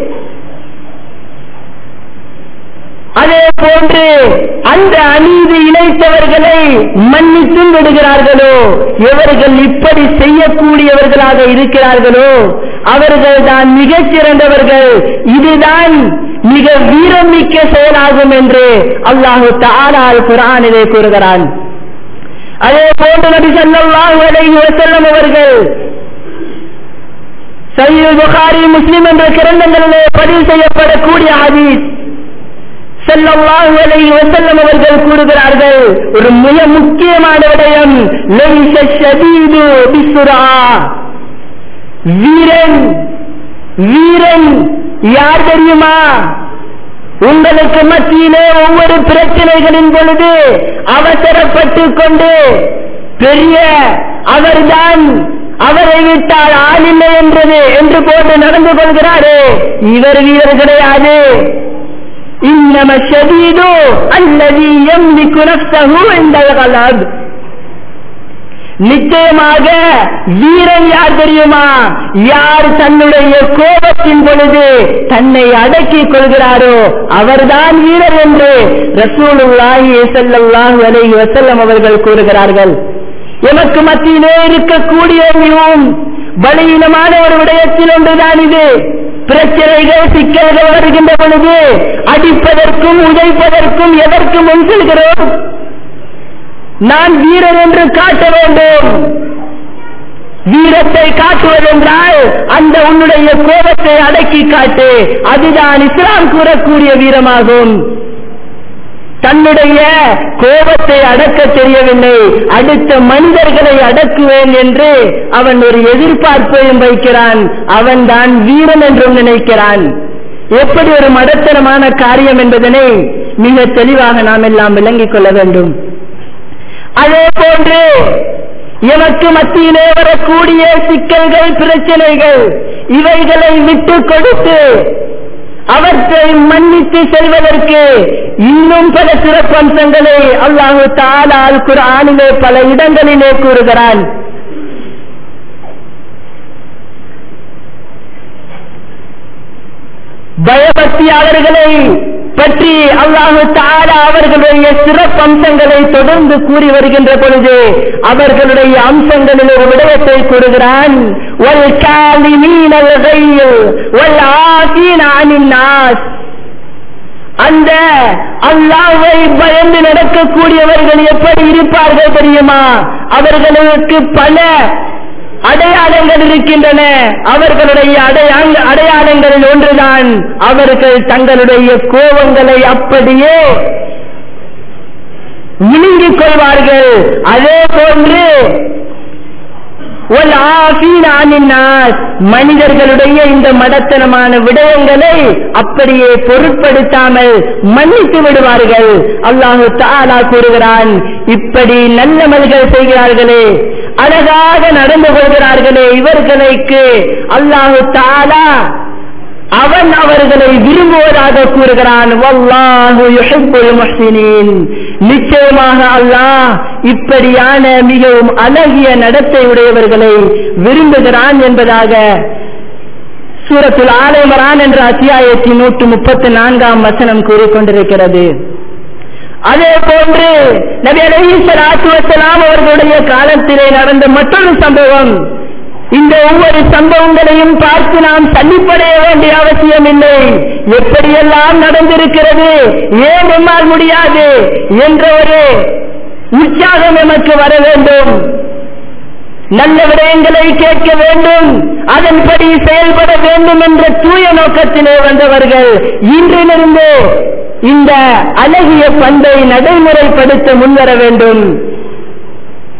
அதே போன்று அந்த அநீதி இணைத்தவர்களை மன்னித்தும் விடுகிறார்களோ எவர்கள் இப்படி செய்யக்கூடியவர்களாக இருக்கிறார்களோ அவர்கள் தான் மிகச் சிறந்தவர்கள் இதுதான் மிக வீரமிக்க செயலாகும் என்று அல்லாஹு தாலால் குரானிலே கூறுகிறான் அதே போன்று நபி ஸல்லல்லாஹு அலைஹி வஸல்லம் அவர்கள் சையீல் புகாரி முஸ்லிம் என்ற கிரந்தங்களிலே பதிவு செய்யப்படக்கூடிய ஹதீஸ் ஸல்லல்லாஹு அலைஹி வஸல்லம் அவர்கள் கூறுகிறார்கள் ஒரு மிக முக்கியமான விடயம் லைஸ ஷதீது பிஸ்ஸுரா வீரன் வீரன் யார் தெரியுமா உங்களுக்கு மத்தியிலே ஒவ்வொரு பிரச்சனைகளின் பொழுது அவசரப்பட்டு கொண்டு பெரிய அவர்தான் அவரை விட்டால் ஆளில்லை என்றது என்று போட்டு நடந்து கொள்கிறாரே இவர் வீரர் கிடையாது இன்னம ஷதீது அல்லது எம்லிக்கு நஃப்ஸஹு இந்தல் கலப் நிச்சயமாக வீரன் யார் தெரியுமா யார் தன்னுடைய கோபத்தின் பொழுது தன்னை அடக்கிக் கொள்கிறாரோ அவர்தான் வீரர் என்று ரசூலுல்லாஹி ஸல்லல்லாஹு அலைஹி வஸல்லம் அவர்கள் கூறுகிறார்கள் எமக்கு மத்தியிலே இருக்கக்கூடிய மிகவும் பலவீனமான ஒரு விடயத்தில் ஒன்றுதான் இது பிரச்சனைகள் சிக்கல்கள் வருகின்ற பொழுது அடிப்பதற்கும் உதைப்பதற்கும் எதற்கு முன் செல்கிறோம் நான் வீரன் என்று காட்ட வேண்டும் வீரத்தை காட்டுவதென்றால் அந்த உன்னுடைய கோபத்தை அடக்கி காட்டு அதுதான் இஸ்லாம் கூறக்கூடிய வீரமாகும் தன்னுடைய கோபத்தை அடக்க தெரியவில்லை அடுத்த மனிதர்களை அடக்குவேன் என்று அவன் ஒரு எதிர்பார்ப்பையும் வைக்கிறான் அவன் தான் வீரன் என்றும் நினைக்கிறான் எப்படி ஒரு மடத்தனமான காரியம் என்பதனை மிக தெளிவாக நாம் எல்லாம் விளங்கிக் கொள்ள வேண்டும் அதே போன்று எமக்கு மத்தியிலே வரக்கூடிய சிக்கல்கள் பிரச்சனைகள் இவைகளை விட்டு கொடுத்து அவற்றை மன்னித்து செல்வதற்கு இன்னும் பல சிறப்பம்சங்களை அல்லாஹு தாலால் குரானிலே பல இடங்களிலே கூறுகிறான் பயபக்தியாளர்களை பற்றி அல்லாஹு தாலா அவர்களுடைய சிறப்பம்சங்களை தொடர்ந்து கூறி வருகின்ற பொழுது அவர்களுடைய அம்சங்களில் ஒரு விடயத்தை கூறுகிறான் وَالْكَاظِمِينَ الْغَيْظَ وَالْعَافِينَ عَنِ النَّاسِ அந்த அல்லாஹ்வை பயந்து நடக்கக்கூடியவர்கள் எப்படி இருப்பார்கள் தெரியுமா அவர்களுக்கு பல அடையாளங்கள் இருக்கின்றன அவர்களுடைய அடையாள அடையாளங்களில் ஒன்றுதான் அவர்கள் தங்களுடைய கோபங்களை அப்படியே விழுங்கிக் கொள்வார்கள் அதே போன்று மனிதர்களுடைய இந்த மடத்தனமான விடயங்களை அப்படியே பொருட்படுத்தாமல் மன்னித்து விடுவார்கள் அல்லாஹு தாலா கூறுகிறான் இப்படி நல்லமல்கள் செய்கிறார்களே அழகாக நடந்து கொள்கிறார்களே இவர்களுக்கு அல்லாஹு தாலா அவன் அவர்களை விரும்புவதாக கூறுகிறான் வல்லாஹு யுஹிப்புல் முஹ்சினீன் நிச்சயமாக அல்லாஹ் இப்படியான மிகவும் அழகிய நடத்தை உடையவர்களை விரும்புகிறான் என்பதாக சூரத்துல் ஆலயமரான் என்ற அத்தியாயத்தின் நூற்று முப்பத்தி நான்காம் வசனம் கூறிக்கொண்டிருக்கிறது அதே போன்று நபி அலைஹிஸ்ஸலாத்து வஸலாம் அவர்களுடைய காலத்திலே நடந்த மற்றொரு சம்பவம் இந்த ஒவ்வொரு சம்பவங்களையும் பார்த்து நாம் சல்லிப்படைய வேண்டிய அவசியம் இல்லை எப்படியெல்லாம் நடந்திருக்கிறது ஏன் எம்மால் முடியாது என்ற ஒரு உற்சாகம் எமக்கு வர வேண்டும் நல்ல விடயங்களை கேட்க வேண்டும் அதன்படி செயல்பட வேண்டும் என்ற தூய நோக்கத்திலே வந்தவர்கள் இன்றிலிருந்து இந்த அழகிய பண்பை நடைமுறைப்படுத்த முன்வர வேண்டும்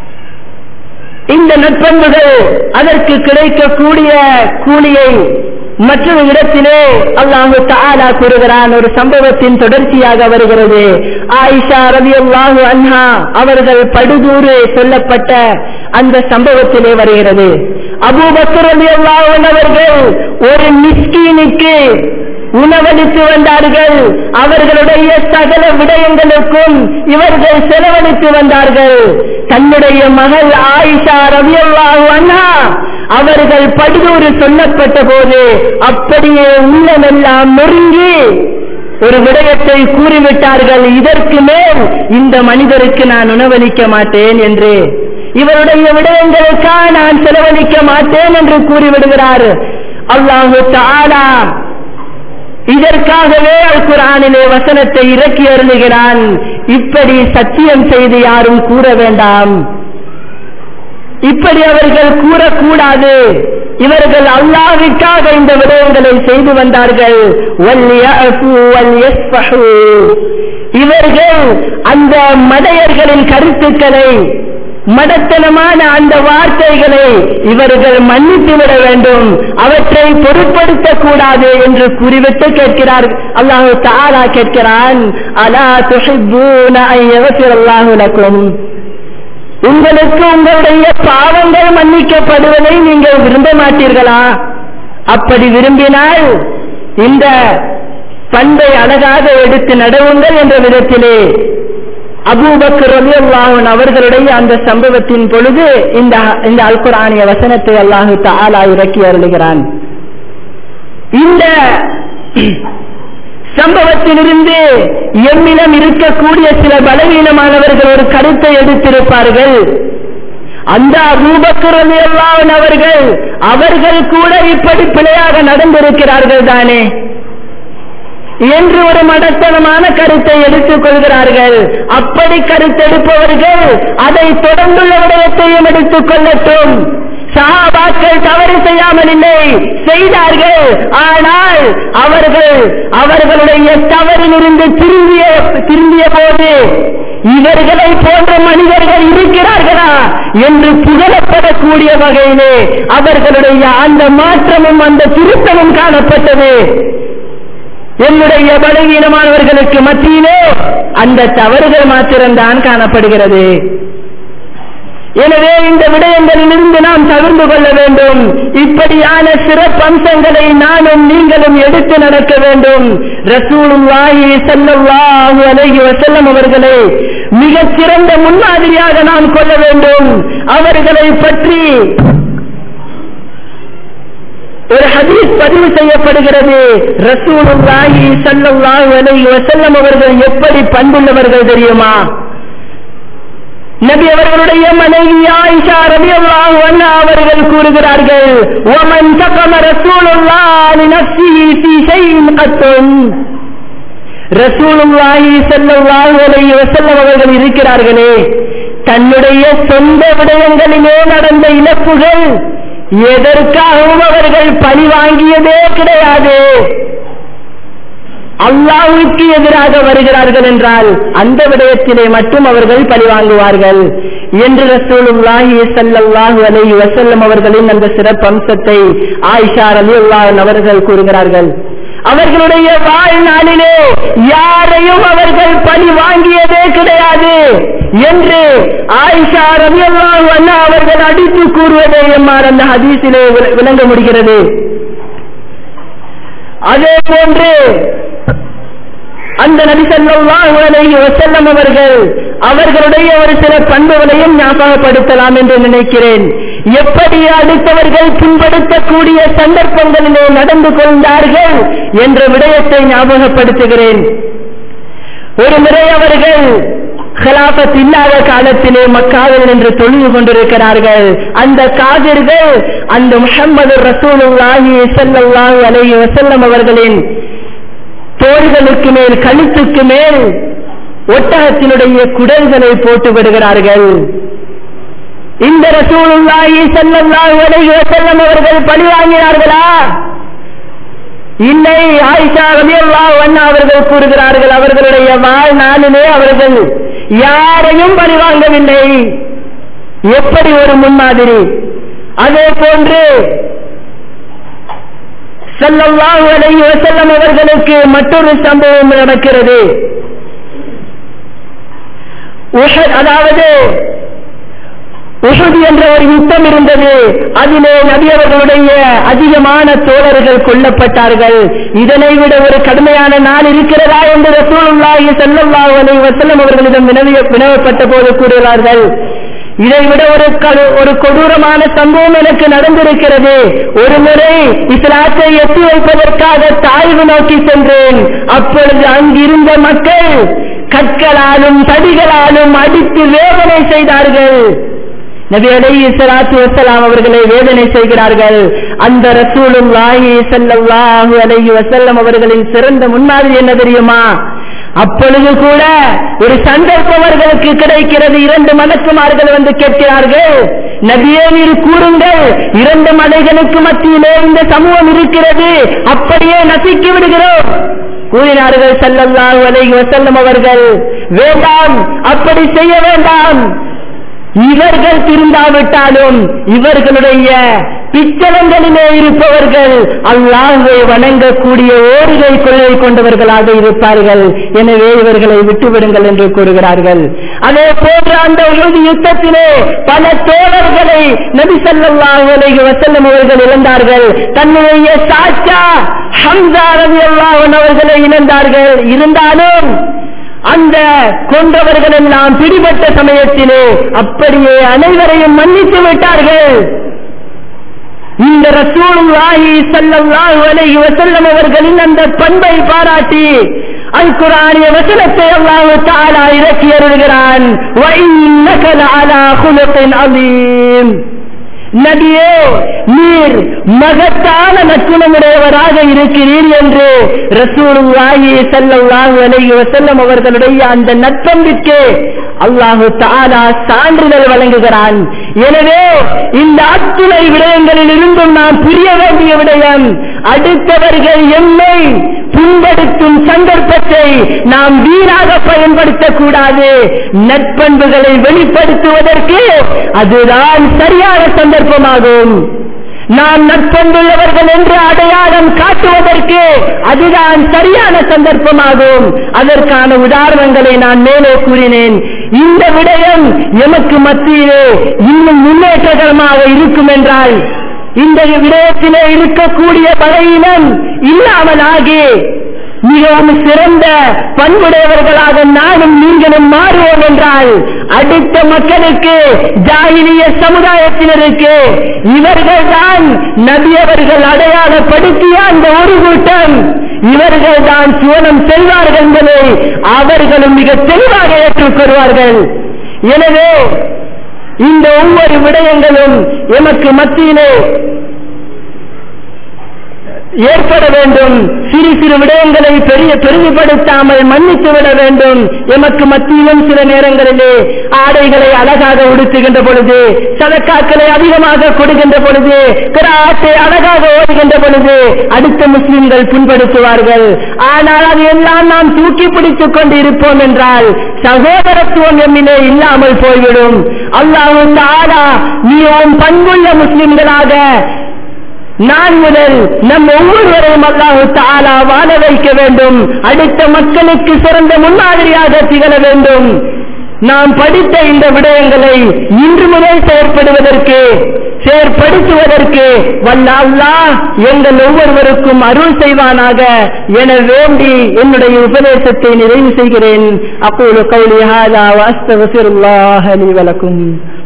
இந்த நற்பண்புகள் அதற்கு கிடைக்கக்கூடிய கூலியை மற்றொரு இடத்திலே அல்லாஹு தாலா கூறுகிறான் ஒரு சம்பவத்தின் தொடர்ச்சியாக வருகிறது ஆயிஷா ரவி அல்லாஹு அன்ஹா அவர்கள் படுதூறு சொல்லப்பட்ட அந்த சம்பவத்திலே வருகிறது அபூபக்கர் ரவி அல்லாஹன் அவர்கள் ஒரு மிஸ்கீனுக்கு உணவளித்து வந்தார்கள் அவர்களுடைய சகல விடயங்களுக்கும் இவர்கள் செலவழித்து வந்தார்கள் தன்னுடைய மகள் ஆயிஷா ரவியல்லாஹு அண்ணா அவர்கள் படுதூறு சொல்லப்பட்ட போது அப்படியே உள்ளமெல்லாம் நொறுங்கி ஒரு விடயத்தை கூறிவிட்டார்கள் இதற்கு மேல் இந்த மனிதருக்கு நான் உணவளிக்க மாட்டேன் என்று இவருடைய விடயங்களுக்காக நான் செலவழிக்க மாட்டேன் என்று கூறிவிடுகிறார் அல்லாஹு தாலா இதற்காகவே அல் குரானிலே வசனத்தை இறக்கி அருளுகிறான் இப்படி சத்தியம் செய்து யாரும் கூற வேண்டாம் இப்படி அவர்கள் கூறக்கூடாது இவர்கள் அல்லாவிற்காக இந்த விடயங்களை செய்து வந்தார்கள் இவர்கள் அந்த மடையர்களின் கருத்துக்களை மடத்தனமான அந்த வார்த்தைகளை இவர்கள் மன்னித்து விட வேண்டும் அவற்றை பொருட்படுத்தக் கூடாது என்று கூறிவிட்டு கேட்கிறார் அல்லாஹு தாலா கேட்கிறான் அலா துஹிப்பூன அல்லாஹு லக்கும் உங்களுக்கு உங்களுடைய பாவங்கள் மன்னிக்கப்படுவதை நீங்கள் விரும்ப மாட்டீர்களா அப்படி விரும்பினால் இந்த பண்பை அழகாக எடுத்து நடவுங்கள் என்ற விதத்திலே அபூபக்கர் ரலியல்லாஹு அவர்களுடைய அந்த சம்பவத்தின் பொழுது இந்த இந்த அல்குரானிய வசனத்தை அல்லாஹு தாலா இறக்கி அருளுகிறான் இந்த சம்பவத்திலிருந்து எம்மிடம் இருக்கக்கூடிய சில பலவீனமானவர்கள் ஒரு கருத்தை எடுத்திருப்பார்கள் அந்த அபூபக்கர் ரலியல்லாஹு அவர்கள் அவர்கள் கூட இப்படி பிழையாக நடந்திருக்கிறார்கள் தானே என்று ஒரு மடத்தனமான கருத்தை எடுத்துக் கொள்கிறார்கள் அப்படி கருத்தெடுப்பவர்கள் அதை தொடர்ந்துள்ள விடயத்தையும் எடுத்துக் கொள்ளட்டும் சஹாபாக்கள் தவறு செய்யாமல் இல்லை செய்தார்கள் ஆனால் அவர்கள் அவர்களுடைய தவறிலிருந்து திரும்பிய திரும்பிய போது இவர்களை போன்ற மனிதர்கள் இருக்கிறார்களா என்று புகழப்படக்கூடிய வகையிலே அவர்களுடைய அந்த மாற்றமும் அந்த திருத்தமும் காணப்பட்டது என்னுடைய பலவீனமானவர்களுக்கு மத்தியிலே அந்த தவறுகள் மாத்திரம்தான் காணப்படுகிறது எனவே இந்த விடயங்களிலிருந்து நாம் தவிர்த்து கொள்ள வேண்டும் இப்படியான சிறப்பம்சங்களை நானும் நீங்களும் எடுத்து நடக்க வேண்டும் ரசூலுல்லாஹி ஸல்லல்லாஹு அலைஹி வஸல்லம் அவர்களை மிகச் சிறந்த முன்மாதிரியாக நாம் கொள்ள வேண்டும் அவர்களை பற்றி ஒரு ஹதீஸ் பதிவு செய்யப்படுகிறது ரசூலுல்லாஹி ஸல்லல்லாஹு அலைஹி வஸல்லம் அவர்கள் எப்படி பண்புள்ளவர்கள் தெரியுமா நபி அவர்களுடைய மனைவி ஆயிஷா ரலியல்லாஹு அன்ஹா அவர்கள் கூறுகிறார்கள் வமன் தகம ரசூலுல்லாஹி நஃப்ஸிஹி ஃபீ ஷைஇன் கத்துன் ரசூலுல்லாஹி ஸல்லல்லாஹு அலைஹி வஸல்லம் அவர்கள் இருக்கிறார்களே தன்னுடைய சொந்த விடயங்களிலே நடந்த இழப்புகள் எதற்காகவும் அவர்கள் பழி வாங்கியதே கிடையாது அல்லாவுக்கு எதிராக வருகிறார்கள் என்றால் அந்த விடயத்திலே மட்டும் அவர்கள் பழி வாங்குவார்கள் என்று ரசூலுல்லாஹி ஸல்லல்லாஹு அலைஹி வஸல்லம் அவர்களின் அந்த சிறப்பம்சத்தை ஆயிஷா ரலியல்லாஹு அவர்கள் கூறுகிறார்கள் அவர்களுடைய வாழ்நாளிலே யாரையும் அவர்கள் பழி வாங்கியதே கிடையாது என்று ஆயிஷா ரலியல்லாஹு அன்ஹா அவர்கள் அடித்து கூறுவதை எம்மார் அந்த ஹதீஸிலே விளங்க முடிகிறது அதே போன்று அந்த நபி ஸல்லல்லாஹு அலைஹி வஸல்லம் அவர்கள் அவர்களுடைய ஒரு சில பண்புகளையும் ஞாபகப்படுத்தலாம் என்று நினைக்கிறேன் எப்படி அடுத்தவர்கள் பின்படுத்தக்கூடிய சந்தர்ப்பங்களிலே நடந்து கொண்டார்கள் என்ற விடயத்தை ஞாபகப்படுத்துகிறேன் ஒரு முறை அவர்கள் ஹிலாபத் இல்லாத காலத்திலே மக்காவில் நின்று தொழுது கொண்டிருக்கிறார்கள் அந்த காதிர்கள் அந்த முஹம்மது ரசூலுல்லாஹி ஸல்லல்லாஹு அலைஹி வஸல்லம் அவர்களின் தோள்களுக்கு மேல் கழுத்துக்கு மேல் ஒட்டகத்தினுடைய குடல்களை போட்டு விடுகிறார்கள் இந்த ரசூலுல்லாஹி ஸல்லல்லாஹு அலைஹி வஸல்லம் அவர்கள் பழி வாங்கினார்களா இல்லை ஆயிஷா ரலியல்லாஹு அன்ஹா அவர்கள் கூறுகிறார்கள் அவர்களுடைய வாழ்நாளிலே அவர்கள் யாரையும் பழி வாங்கவில்லை எப்படி ஒரு முன்மாதிரி அதே போன்று ஸல்லல்லாஹு அலைஹி வஸல்லம் அவர்களுக்கு மற்றொரு சம்பவம் நடக்கிறது உஹத் அதாவது உஹது என்ற ஒரு யுத்தம் இருந்தது அதிலே நபி அவர்களுடைய அதிகமான தோழர்கள் கொல்லப்பட்டார்கள் இதனை விட ஒரு கடுமையான நாள் இருக்கிறதா என்று ரசூலுல்லாஹி ஸல்லல்லாஹு அலைஹி வஸல்லம் அவர்களிடம் வினவிய வினவப்பட்ட போது கூறுகிறார்கள் இதை விட ஒரு கடு- ஒரு கொடூரமான சம்பவம் எனக்கு நடந்திருக்கிறது ஒரு முறை இஸ்லாத்தை எட்டி வைப்பதற்காக தாய்வு நோக்கி சென்றேன் அப்பொழுது அங்கிருந்த மக்கள் கற்களாலும் தடிகளாலும் அடித்து வேதனை செய்தார்கள் நபி அலைஹி ஸலாத்து வஸலாம் அவர்களை வேதனை செய்கிறார்கள் அந்த ரசூலுல்லாஹி ஸல்லல்லாஹு அலைஹி வஸல்லம் அவர்களின் சிறந்த முன்மாதிரி என்ன தெரியுமா அப்பொழுது கூட ஒரு சந்தர்ப்பம் அவர்களுக்கு கிடைக்கிறது இரண்டு மலக்குமார்கள் வந்து கேட்கிறார்கள் நபியே நீர் கூறுங்கள் இரண்டு மலைகளுக்கு மத்தியிலே இந்த சமூகம் இருக்கிறது அப்படியே நசிக்கி விடுகிறோம் கூறினார்கள் ஸல்லல்லாஹு அலைஹி வஸல்லம் அவர்கள் வேண்டாம் அப்படி செய்ய வேண்டாம் இவர்கள் திருந்தாவிட்டாலும் இவர்களுடைய பிச்சலங்களிலே இருப்பவர்கள் அல்லாஹை வணங்கக்கூடிய ஓரிகை கொள்கை கொண்டவர்களாக இருப்பார்கள் எனவே இவர்களை விட்டுவிடுங்கள் என்று கூறுகிறார்கள் அதே போன்ற அந்த உறுதி யுத்தத்திலே பல தோழர்களை நபி ஸல்லல்லாஹு அலைஹி வஸல்லம் அவர்கள் இழந்தார்கள் தன்னுடைய சாச்சா ஹம்சா ரலியல்லாஹு அன்ஹு அவர்களை இழந்தார்கள் இருந்தாலும் அந்த கொன்றவர்கள் எல்லாம் பிடிபட்ட சமயத்திலே அப்படியே அனைவரையும் மன்னித்து விட்டார்கள் இந்த ரசூலுல்லாஹி ஸல்லல்லாஹு அலைஹி வஸல்லம் அவர்களின் அந்த பண்பை பாராட்டி அல் குர்ஆனிய வசனத்தை அல்லாஹ் தஆலா இறக்கி அருள்கிறான் வ இன்னக லஅலா குலுகின் அதீம் நபியே நீர் மகத்தான நற்குணமுடையவராக இருக்கிறீர் என்று ரசூலுல்லாஹி ஸல்லல்லாஹு அலைஹி வஸல்லம் அவர்களுடைய அந்த நற்பண்பிற்கு அல்லாஹு தஆலா சான்றிதழ் வழங்குகிறான் எனவே இந்த அத்துணை விடயங்களில் இருந்தும் நாம் புரிய வேண்டிய விடயம் அடுத்தவர்கள் எம்மை புண்படுத்தும் சந்தர்ப்பத்தை நாம் வீணாக பயன்படுத்தக் கூடாது நற்பண்புகளை வெளிப்படுத்துவதற்கு அதுதான் சரியான சந்தர்ப்பமாகும் நாம் நற்பண்புள்ளவர்கள் என்று அடையாளம் காட்டுவதற்கு அதுதான் சரியான சந்தர்ப்பமாகும் அதற்கான உதாரணங்களை நான் மேலே கூறினேன் இந்த விடயம் எமக்கு மத்தியிலே இன்னும் முன்னேற்றகரமாக இருக்கும் என்றால் இந்த விடயத்திலே இருக்கக்கூடிய பகையினம் இல்லாமலாகி மிகவும் சிறந்த பண்புடையவர்களாக நானும் நீங்களும் மாறுவோம் என்றால் அடுத்த மக்களுக்கு ஜாகிலிய சமுதாயத்தினருக்கு இவர்கள் தான் நபியவர்கள் அடையாளப்படுத்திய அந்த ஒரு கூட்டம் இவர்கள் தான் சுவனம் செல்வார்கள் என்பதை அவர்களும் மிக தெளிவாக ஏற்றுக்கொள்வார்கள் எனவே இந்த ஒவ்வொரு விடயங்களும் எமக்கு மத்தியிலே ஏற்பட வேண்டும் சிறு சிறு விடயங்களை பெரிய பெருமைப்படுத்தாமல் மன்னித்து விட வேண்டும் எமக்கு மத்தியிலும் சில நேரங்களிலே ஆடைகளை அழகாக உடுத்துகின்ற பொழுது சதக்காக்களை அதிகமாக கொடுக்கின்ற பொழுது கிராத்தை அழகாக ஓடுகின்ற பொழுது அடுத்த முஸ்லிம்கள் புண்படுத்துவார்கள் ஆனால் அது எல்லாம் நாம் தூக்கி பிடித்துக் கொண்டு இருப்போம் என்றால் சகோதரத்துவம் எம்மிலே இல்லாமல் போய்விடும் அல்லாஹு தாலா மிகவும் பண்புள்ள முஸ்லிம்களாக நான் முதல் நம் ஒவ்வொருவரையும் அல்லாஹு தாலா வாழ வைக்க வேண்டும் அடுத்த மக்களுக்கு சிறந்த முன்மாதிரியாக திகழ வேண்டும் நாம் படித்த இந்த விடயங்களை இன்று முதல் செயற்படுவதற்கு செயற்படுத்துவதற்கு வல்ல அல்லாஹ் எங்கள் ஒவ்வொருவருக்கும் அருள் செய்வானாக என வேண்டி என்னுடைய உபதேசத்தை நிறைவு செய்கிறேன் அப்போது கௌலி ஹாதா வாஸ்தவசிருல்லாஹ் அலி வலக்கும்